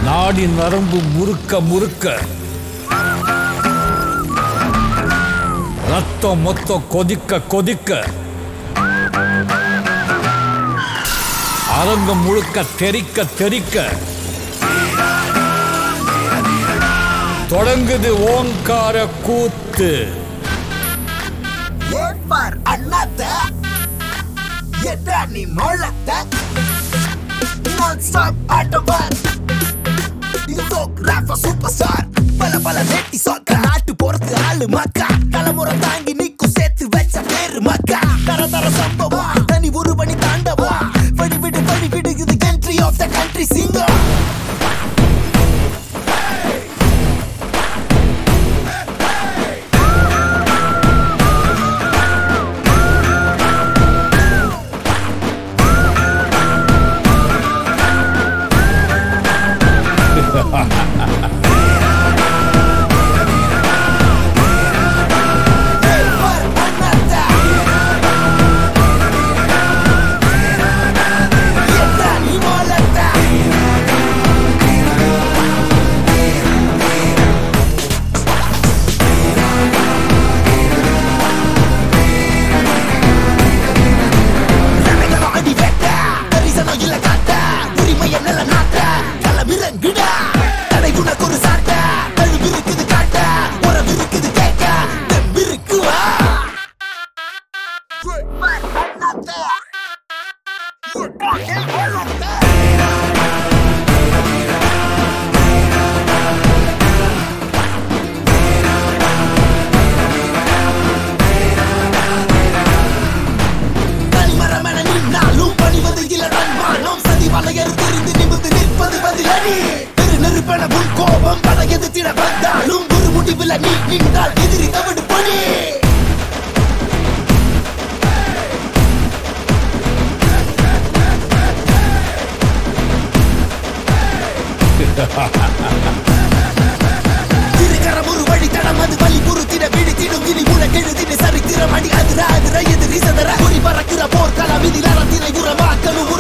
நாடி நரம்பு முறுக்க முறுக்க ரத்தம் மொத்தம் கொதிக்க கொதிக்க அரங்கம் முழுக்க தெறிக்க தெறிக்க தொடங்குது ஓங்கார கூத்து ஏற்பார் அண்ணாத்த எட்டா நீ மொழத்த நான் ஸ்டாப் ஆட்டோபார் இது ஃபோக் ராஃபா சூப்பர் ஸ்டார் பல பல நெட்டி சொக்க நாட்டு போறது ஆளு மக்கா தலைமுறை தாங்கி நிக்கும் சேர்த்து வச்ச பேரு மக்கா தர தர சம்பவம் தனி ஒரு பணி தாண்டவா வழி விடு வழி விடு இது கண்ட்ரி ஆஃப் த கண்ட்ரி சிங்கம் ஏற்பார் அண்ணாத்த எட்டா நீ மொழத்த ஜனங்கள அடி வெட்ட பரிசனம் இல்ல காட்ட உரிமை என்னல நாட்ட களமிறங்குடா தடை உனக்கு ஒரு சாட்ட கழுவு இருக்குது காட்ட உறவு இருக்குது கேட்க தெம்பு இருக்குவா தனிமரமென நின்னாலும் பணிவது இல்ல தன்மானம் சதி வலையறு தெரிந்து நிமிர்ந்து நிற்பது பதிலடி பெரு நெருப்பென உன் கோபம் பல எதிர்த்திட வந்தாலும் ஒரு முடிவில் நீ நின்றால் எதிரி தவிடு பணி திருக்கரம் ஒரு வழி தடம் அது வழி பொறுத்திட விழித்திடும் இனி உனக்கெழுதின சரித்திரம் அடி அதிர அதிர எதிரி சதற குறி பறக்கிற போர்க்களம் இதில் அறத்தினை உரமாக்கணும்